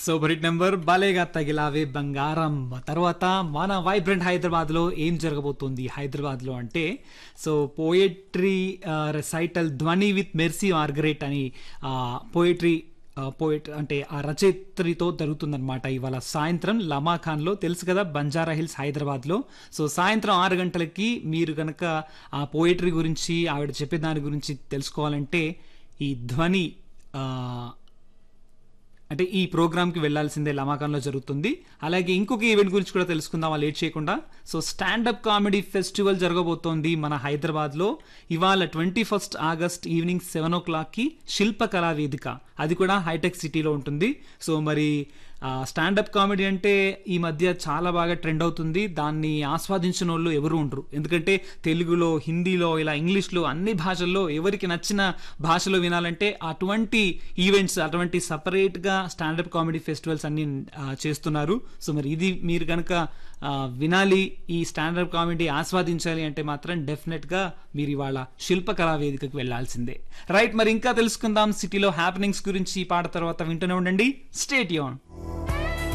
super hit number బాలేగా తగిలావే బంగారం తర్వాత మన వైబ్రెంట్ హైదరాబాద్ లో ఏం జరగబోతోంది హైదరాబాద్ లో అంటే so poetry recital Dhvani with Mercy Margaret అని పోయట్రీ పోయిట్ అంటే ఆ రచయిత్రితో జరుగుతుందన్నమాట ఇవాళ సాయంత్రం లమాఖాన్లో తెలుసు కదా బంజారా హిల్స్ హైదరాబాద్లో సో సాయంత్రం ఆరు గంటలకి మీరు కనుక ఆ పోయిటరీ గురించి ఆవిడ చెప్పే దాని గురించి తెలుసుకోవాలంటే ఈ ధ్వని ఆ, అంటే ఈ ప్రోగ్రామ్కి వెళ్ళాల్సిందే లమాకాన్లో జరుగుతుంది అలాగే ఇంకొక ఈవెంట్ గురించి కూడా తెలుసుకుందాం లేట్ చేయకుండా సో స్టాండప్ కామెడీ ఫెస్టివల్ జరగబోతోంది మన హైదరాబాద్లో ఇవాళ twenty first August evening seven ఓ క్లాక్కి శిల్పకళా వేదిక అది కూడా హైటెక్ సిటీలో ఉంటుంది సో మరి స్టాండప్ కామెడీ అంటే ఈ మధ్య చాలా బాగా ట్రెండ్ అవుతుంది దాన్ని ఆస్వాదించిన వాళ్ళు ఎవరు ఉండరు ఎందుకంటే తెలుగులో హిందీలో ఇలా ఇంగ్లీష్లో అన్ని భాషల్లో ఎవరికి నచ్చిన భాషలో వినాలంటే అటువంటి ఈవెంట్స్ అటువంటి సపరేట్గా స్టాండప్ కామెడీ ఫెస్టివల్స్ అన్ని ఆ, చేస్తున్నారు సో మరి ఇది మీరు కనుక ఆ, వినాలి ఈ స్టాండప్ కామెడీ ఆస్వాదించాలి అంటే మాత్రం డెఫినెట్గా మీరు ఇవాళ శిల్పకళా వేదికకు వెళ్ళాల్సిందే రైట్ మరి ఇంకా తెలుసుకుందాం సిటీలో హ్యాపెనింగ్స్ గురించి ఈ పాట తర్వాత వింటూనే ఉండండి స్టేట్ యూన్